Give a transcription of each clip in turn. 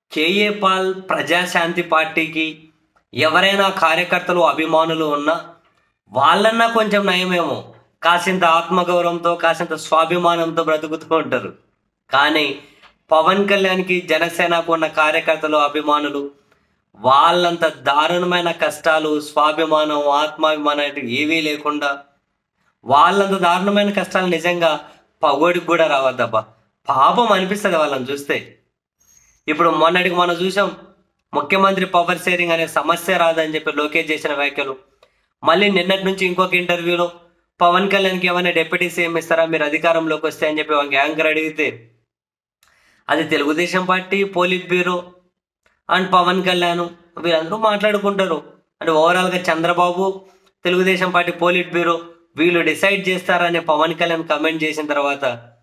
KA Paul Praja Shanti పార్టీకి ఎవరైనా కార్యకర్తలు అభిమానులు ఉన్నా వాళ్ళన్నా కొంచెం నయమేమో కాసింత ఆత్మగౌరవంతో కాసింత స్వాభిమానంతో బ్రతుకుతూ ఉంటారు కానీ పవన్ కళ్యాణ్కి జనసేనకు ఉన్న కార్యకర్తలు అభిమానులు వాళ్ళంత దారుణమైన కష్టాలు స్వాభిమానం ఆత్మాభిమానం అంటే ఏవీ లేకుండా వాళ్ళంత దారుణమైన కష్టాలు నిజంగా పగోడికి కూడా రావద్దబ్బా పాపం అనిపిస్తుంది వాళ్ళని చూస్తే ఇప్పుడు మొన్నటికి మనం చూసాం ముఖ్యమంత్రి పవర్ షేరింగ్ అనే సమస్య రాదని చెప్పి లోకేష్ చేసిన వ్యాఖ్యలు మళ్ళీ నిన్నటి నుంచి ఇంకొక ఇంటర్వ్యూలో పవన్ కళ్యాణ్కి ఏమైనా డిప్యూటీ సీఎం ఇస్తారా మీరు అధికారంలోకి వస్తే అని చెప్పి ఒక యాంకర్ అడిగితే అది Telugu Desam party politburo and Pawan Kalyan వీళ్ళందరూ మాట్లాడుకుంటారు అంటే ఓవరాల్గా Chandrababu Telugu Desam party politburo వీళ్ళు డిసైడ్ చేస్తారని పవన్ కళ్యాణ్ కమెంట్ చేసిన తర్వాత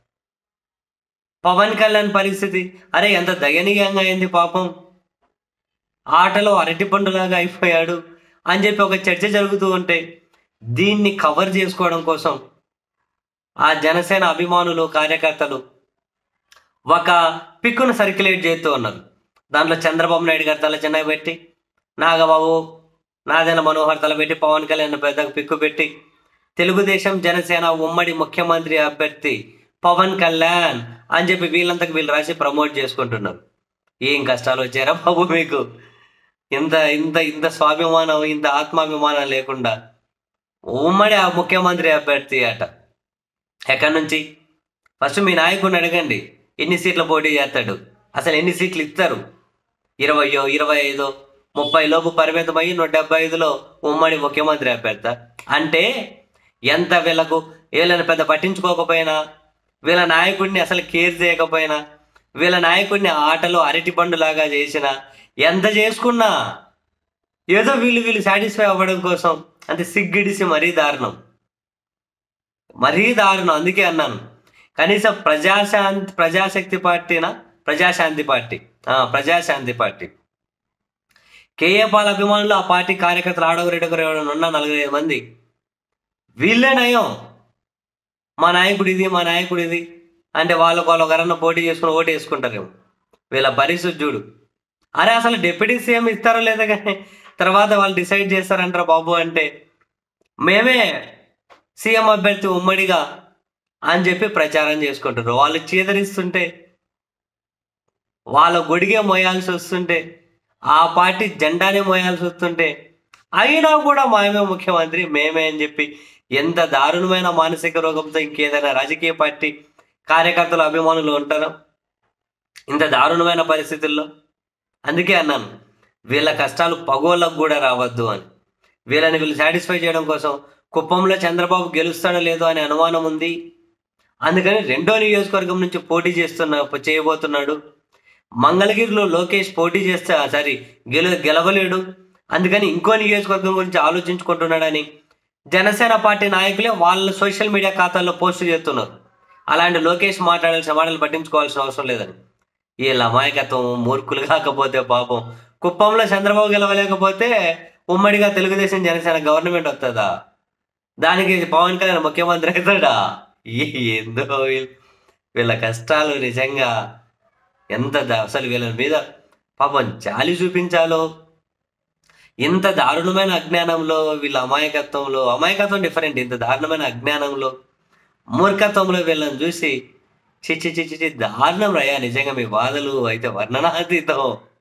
పవన్ కళ్యాణ్ పరిస్థితి అరే ఎంత దయనీయంగా అయింది పాపం ఆటలో అరటిపండులాగా అయిపోయాడు అని చెప్పి ఒక చర్చ జరుగుతూ ఉంటే దీన్ని కవర్ చేసుకోవడం కోసం ఆ జనసేన అభిమానులు కార్యకర్తలు ఒక పిక్కును సర్క్యులేట్ చేస్తూ ఉన్నారు దాంట్లో చంద్రబాబు నాయుడు గారి తల చిన్నగా పెట్టి నాగబాబు నాదెన మనోహర్ తల పెట్టి పవన్ కళ్యాణ్ పెద్దగా పిక్కు పెట్టి తెలుగుదేశం జనసేన ఉమ్మడి ముఖ్యమంత్రి అభ్యర్థి పవన్ కళ్యాణ్ అని చెప్పి వీళ్ళంతకు వీళ్ళు రాసి ప్రమోట్ చేసుకుంటున్నారు ఏం కష్టాలు వచ్చారా బాబు మీకు ఇంత ఇంత ఇంత స్వాభిమానం ఇంత ఆత్మాభిమానం లేకుండా ఉమ్మడి ఆ ముఖ్యమంత్రి అభ్యర్థి అట ఎక్కడి నుంచి ఫస్ట్ మీ నాయకుడిని అడగండి ఎన్ని సీట్ల పోటీ చేస్తాడు అసలు ఎన్ని సీట్లు ఇస్తారు ఇరవయో ఇరవై ఐదో ముప్పై లోపు పరిమితం అయ్యి నూట డెబ్బై ఐదులో ఉమ్మడి ముఖ్యమంత్రి అభ్యర్థ అంటే ఎంత వీళ్ళకు వీళ్ళని పెద్ద పట్టించుకోకపోయినా వీళ్ళ నాయకుడిని అసలు కేర్ చేయకపోయినా వీళ్ళ నాయకుడిని ఆటలో అరటి లాగా చేసిన ఎంత చేసుకున్నా ఏదో వీళ్ళు వీళ్ళు సాటిస్ఫై అవ్వడం కోసం అంతే సిగ్గిడిసి మరీ దారుణం మరీ దారుణం అందుకే అన్నాను కనీసం ప్రజాశాంతి ప్రజాశక్తి పార్టీనా ప్రజాశాంతి పార్టీ ఆ, ప్రజాశాంతి పార్టీ కేఏ పాల్ అభిమానులు ఆ పార్టీ కార్యకర్తలు ఆడొకరెడొకరు ఎవరైనా ఉన్న నలుగురు మంది వీళ్ళే నయం మా నాయకుడు ఇది మా నాయకుడు ఇది అంటే వాళ్ళకు వాళ్ళు ఒకరన్నా పోటీ చేసుకుని ఓటు వేసుకుంటారేమో వీళ్ళ పరిస్థితి చూడు అరే అసలు డిప్యూటీ సీఎం ఇస్తారో లేదా కానీ తర్వాత వాళ్ళు డిసైడ్ చేస్తారంటారా బాబు అంటే మేమే సీఎం అభ్యర్థి ఉమ్మడిగా అని చెప్పి ప్రచారం చేసుకుంటారు వాళ్ళు చీదరిస్తుంటే వాళ్ళ గొడిగే మోయాల్సి వస్తుంటే ఆ పార్టీ జెండానే మోయాల్సి వస్తుంటే అయినా కూడా మేమే ముఖ్యమంత్రి మేమే అని చెప్పి ఎంత దారుణమైన మానసిక రోగంతో ఇంకేదైనా రాజకీయ పార్టీ కార్యకర్తలు అభిమానులు ఉంటారో ఇంత దారుణమైన పరిస్థితుల్లో అందుకే అన్నాను వీళ్ళ కష్టాలు పగోళ్ళకు కూడా రావద్దు అని వీళ్ళని వీళ్ళు సాటిస్ఫై చేయడం కోసం కుప్పంలో చంద్రబాబు గెలుస్తాడో లేదో అనే అనుమానం ఉంది అందుకని రెండో నియోజకవర్గం నుంచి పోటీ చేస్తున్న చేయబోతున్నాడు మంగళగిరిలో లోకేష్ పోటీ చేస్తే సారీ గెలు గెలవలేడు అందుకని ఇంకో నియోజకవర్గం గురించి ఆలోచించుకుంటున్నాడని జనసేన పార్టీ నాయకులే వాళ్ళ సోషల్ మీడియా ఖాతాల్లో పోస్ట్ చేస్తున్నారు అలాంటి లోకేష్ మాట్లాడాల్సిన మాటలు పట్టించుకోవాల్సిన అవసరం లేదని వీళ్ళ అమాయకత్వం మూర్ఖులు కాకపోతే పాపం కుప్పంలో చంద్రబాబు గెలవలేకపోతే ఉమ్మడిగా తెలుగుదేశం జనసేన గవర్నమెంట్ వస్తుందా దానికి పవన్ కళ్యాణ్ ముఖ్యమంత్రి అవుతాడా ఏ- ఏందో వీళ్ళ వీళ్ళ కష్టాలు నిజంగా ఎంత దా- అసలు వీళ్ళ మీద పాపం జాలి చూపించాలో ఇంత దారుణమైన అజ్ఞానంలో వీళ్ళ అమాయకత్వంలో అమాయకత్వం డిఫరెంట్ ఇంత దారుణమైన అజ్ఞానంలో మూర్ఖత్వంలో వీళ్ళని చూసి చిచ్చి చిచ్చి చి దారుణం రయ్యా నిజంగా మీ బాధలు అయితే వర్ణనాతీతం